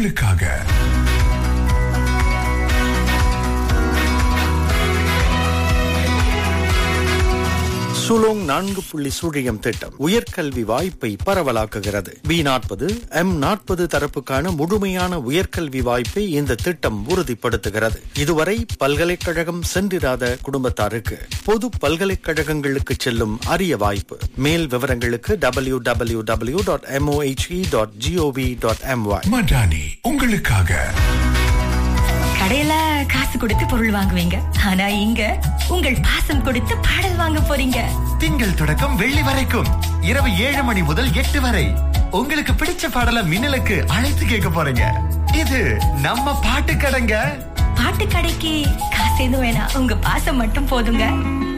உங்களுக்காக சுலோங் நான்கு புள்ளி சுழியம் திட்டம் உயர்கல்வி வாய்ப்பை பரவலாக்குகிறது பி நாற்பது எம் நாற்பது தரப்புக்கான முழுமையான உயர்கல்வி வாய்ப்பை இந்த திட்டம் உறுதிப்படுத்துகிறது இதுவரை பல்கலைக்கழகம் சென்றிராத குடும்பத்தாருக்கு பொது பல்கலைக்கழகங்களுக்கு செல்லும் அரிய வாய்ப்பு மேல் விவரங்களுக்கு W W W dot MOHE dot GOV dot MY Madani உங்களுக்காக கடையில காசு கொடுத்து பொருள் வாங்குவீங்க ஆனா இங்க உங்கள் பாசம் கொடுத்து பாடல் வாங்க போறீங்க திங்கள் தொடக்கம் வெள்ளி வரைக்கும் இரவு ஏழு மணி முதல் எட்டு வரை உங்களுக்கு பிடிச்ச பாடல மின்னலுக்கு அழைத்து கேட்க போறீங்க இது நம்ம பாட்டு கடைங்க பாட்டு கடைக்கு காசு எதுவும் வேணாம் உங்க பாசம் மட்டும் போதுங்க